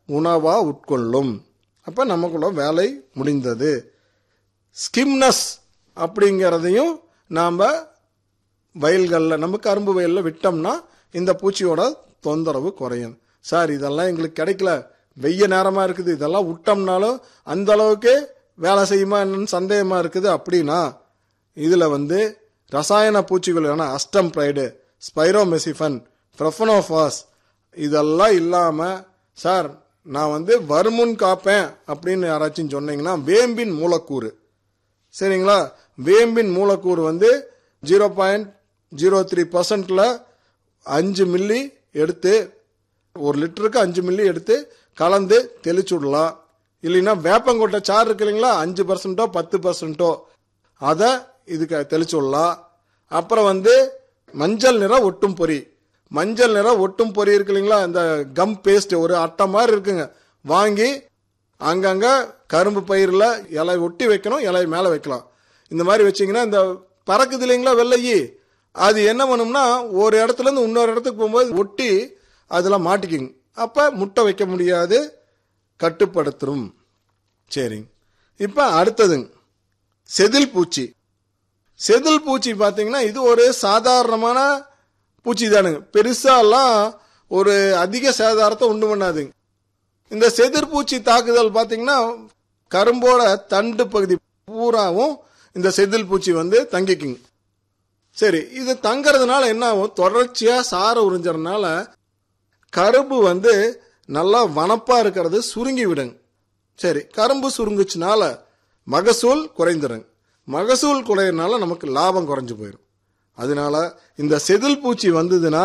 உணவா உட்கொள்ளும் அப்ப நமக்குள்ள வேலை முடிந்தது ஸ்கிம்னஸ் அப்படிங்கிறதையும் நாம் வயல்களில் நம்ம கரும்பு வயலில் விட்டோம்னா இந்த பூச்சியோட தொந்தரவு குறையும் சார் இதெல்லாம் எங்களுக்கு கிடைக்கல வெய்ய நேரமாக இருக்குது இதெல்லாம் விட்டோம்னாலும் அந்த அளவுக்கு வேலை செய்யுமா என்னன்னு சந்தேகமாக இருக்குது அப்படின்னா இதில் வந்து ரசாயன பூச்சிகளான அஸ்டம் ப்ரைடு ஸ்பைரோமெசிஃபன் ப்ரொஃபனோஃபாஸ் இதெல்லாம் இல்லாமல் சார் நான் வந்து வருமுன் காப்பேன் அப்படின்னு யாராச்சும் சொன்னீங்கன்னா வேம்பின் மூலக்கூறு சரிங்களா வேம்பின் மூலக்கூறு வந்து ஜீரோ பாயிண்ட் ஜீரோ த்ரீ பர்சன்ட்ல அஞ்சு மில்லி எடுத்து ஒரு லிட்டருக்கு அஞ்சு மில்லி எடுத்து கலந்து தெளிச்சு விடலாம் இல்லைன்னா வேப்பங்கொட்டை சாறு இருக்கு இல்லைங்களா அஞ்சு பர்சன்ட்டோ பத்து பர்சன்ட்டோ அதை இதுக்கு தெளிச்சு விடலாம் அப்புறம் வந்து மஞ்சள் நிற ஒட்டும் பொறி மஞ்சள் நிற ஒட்டும் பொறி இருக்கு இல்லைங்களா இந்த கம் பேஸ்ட் ஒரு அட்டை மாதிரி இருக்குங்க வாங்கி அங்கங்க கரும்பு பயிரில் இலை ஒட்டி வைக்கணும் இலை மேலே வைக்கலாம் இந்த மாதிரி வச்சிங்கன்னா இந்த பறக்குது இல்லைங்களா வெள்ளையி அது என்ன பண்ணும்னா ஒரு இடத்துல இருந்து இன்னொரு இடத்துக்கு போகும்போது ஒட்டி அதில் மாட்டிக்குங்க அப்போ முட்டை வைக்க முடியாது கட்டுப்படுத்தும் சரிங்க இப்போ அடுத்ததுங்க செதில் பூச்சி செதில் பூச்சி பார்த்தீங்கன்னா இது ஒரு சாதாரணமான பூச்சி தானுங்க பெருசாலாம் ஒரு அதிக சேதாரத்தை உண்டு பண்ணாதுங்க இந்த செதிர் பூச்சி தாக்குதல் பார்த்தீங்கன்னா கரும்போட தண்டு பகுதி பூராவும் இந்த செதில் பூச்சி வந்து தங்கிக்குங்க சரி இது தங்கறதுனால என்ன ஆகும் தொடர்ச்சியா சார உறிஞ்சறதுனால கரும்பு வந்து நல்லா வனப்பா இருக்கிறது சுருங்கி விடுங்க சரி கரும்பு சுருங்குச்சுனால மகசூல் குறைந்துருங்க மகசூல் குறையறதுனால நமக்கு லாபம் குறைஞ்சு போயிடும் அதனால இந்த செதில் பூச்சி வந்ததுன்னா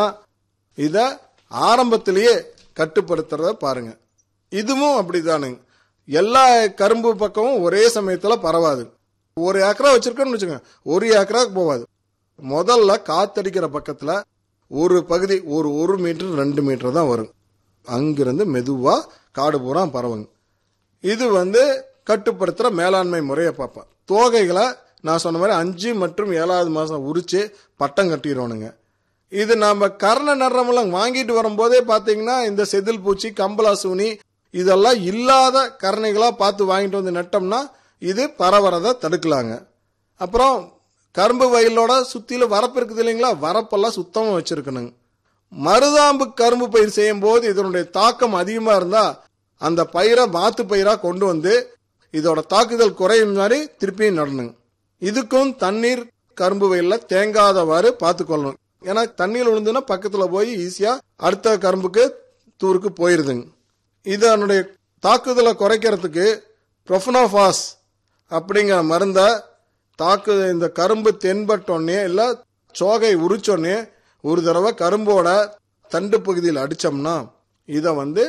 இதை ஆரம்பத்திலேயே கட்டுப்படுத்துறத பாருங்க இதுவும் அப்படிதானுங்க எல்லா கரும்பு பக்கமும் ஒரே சமயத்துல பரவாது ஒரு ஏக்கரா வச்சிருக்கோன்னு வச்சுக்கோங்க ஒரு ஏக்கராக்கு போகாது முதல்ல காத்தடிக்கிற பக்கத்துல ஒரு பகுதி ஒரு ஒரு மீட்டர் ரெண்டு மீட்டர் தான் வரும் அங்கிருந்து மெதுவா காடு பூரா பரவுங்க இது வந்து கட்டுப்படுத்துற மேலாண்மை முறையை பார்ப்பேன் தோகைகளை நான் சொன்ன மாதிரி அஞ்சு மற்றும் ஏழாவது மாசம் உரிச்சு பட்டம் கட்டிடுவோனுங்க இது நாம கர்ண நரமெல்லாம் வாங்கிட்டு வரும்போதே பாத்தீங்கன்னா இந்த செதில் பூச்சி கம்பளாசூனி இதெல்லாம் இல்லாத கரணைகளா பார்த்து வாங்கிட்டு வந்து நட்டோம்னா இது பரவறதை தடுக்கலாங்க அப்புறம் கரும்பு வயலோட சுத்தில வரப்பு இருக்குது இல்லைங்களா வரப்பெல்லாம் சுத்தமா வச்சிருக்கணுங்க மருதாம்பு கரும்பு பயிர் செய்யும் போது இதனுடைய தாக்கம் அதிகமா இருந்தா அந்த பயிரை மாத்து பயிரா கொண்டு வந்து இதோட தாக்குதல் குறையும் மாதிரி திருப்பியும் நடணுங்க இதுக்கும் தண்ணீர் கரும்பு வயல்ல தேங்காதவாறு பார்த்துக்கொள்ளணும் ஏன்னா தண்ணீர் விழுந்துன்னா பக்கத்துல போய் ஈஸியா அடுத்த கரும்புக்கு தூருக்கு போயிருதுங்க இதனுடைய தாக்குதலை குறைக்கிறதுக்கு ப்ரொஃபனோஃபாஸ் அப்படிங்கிற மருந்தை தாக்கு இந்த கரும்பு தென்பட்டோடனே இல்லை சோகை உரிச்சோடனே ஒரு தடவை கரும்போட தண்டு பகுதியில் அடித்தோம்னா இதை வந்து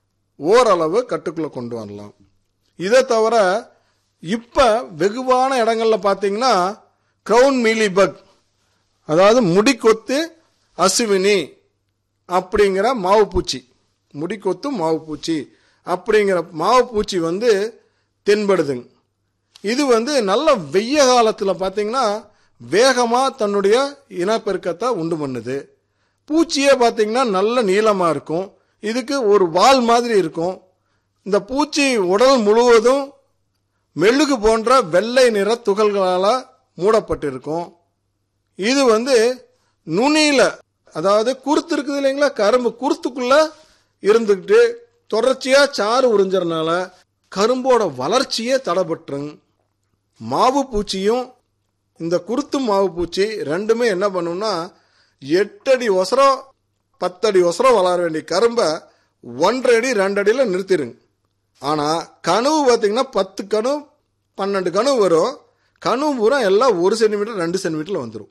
ஓரளவு கட்டுக்குள்ளே கொண்டு வரலாம் இதை தவிர இப்போ வெகுவான இடங்கள்ல பார்த்தீங்கன்னா க்ரௌன் மீலி பக் அதாவது முடிக்கொத்து அசுவினி அப்படிங்கிற மாவு பூச்சி முடிக்கொத்து மாவு பூச்சி அப்படிங்கிற மாவு பூச்சி வந்து தென்படுதுங்க இது வந்து நல்ல வெய்ய காலத்தில் பார்த்தீங்கன்னா வேகமாக தன்னுடைய இனப்பெருக்கத்தை உண்டு பண்ணுது பூச்சியே பார்த்தீங்கன்னா நல்ல நீளமாக இருக்கும் இதுக்கு ஒரு வால் மாதிரி இருக்கும் இந்த பூச்சி உடல் முழுவதும் மெழுகு போன்ற வெள்ளை நிற துகள்களால் மூடப்பட்டிருக்கும் இது வந்து நுனியில அதாவது குருத்து இருக்குது இல்லைங்களா கரும்பு குருத்துக்குள்ள இருந்துக்கிட்டு தொடர்ச்சியா சாறு உறிஞ்சறனால கரும்போட வளர்ச்சியே தடைபட்டுருங்க மாவு பூச்சியும் இந்த குருத்து மாவு பூச்சி ரெண்டுமே என்ன பண்ணும்னா எட்டடி ஒசரம் பத்தடி ஒசரம் வளர வேண்டிய கரும்பை ஒன்றரை அடி ரெண்டு அடியில் நிறுத்திடுங்க ஆனால் கனவு பார்த்தீங்கன்னா பத்து கணு பன்னெண்டு கனவு வரும் கனவு பூரா எல்லாம் ஒரு சென்டிமீட்டர் ரெண்டு சென்டிமீட்டர்ல வந்துடும்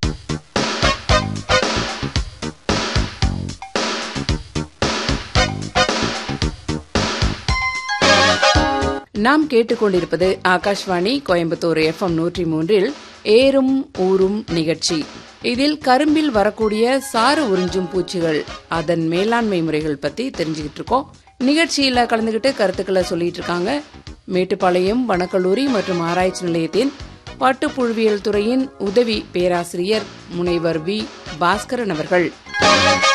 நாம் கேட்டுக்கொண்டிருப்பது ஆகாஷ்வாணி கோயம்புத்தூர் எஃப்எம் நூற்றி மூன்றில் ஏறும் ஊரும் நிகழ்ச்சி இதில் கரும்பில் வரக்கூடிய சாறு உறிஞ்சும் பூச்சிகள் அதன் மேலாண்மை முறைகள் பத்தி தெரிஞ்சுக்கிட்டு இருக்கோம் நிகழ்ச்சியில கலந்துகிட்டு கருத்துக்களை சொல்லிட்டு இருக்காங்க மேட்டுப்பாளையம் வனக்கல்லூரி மற்றும் ஆராய்ச்சி நிலையத்தின் பட்டுப்புழுவியல் துறையின் உதவி பேராசிரியர் முனைவர் வி பாஸ்கரன் அவர்கள்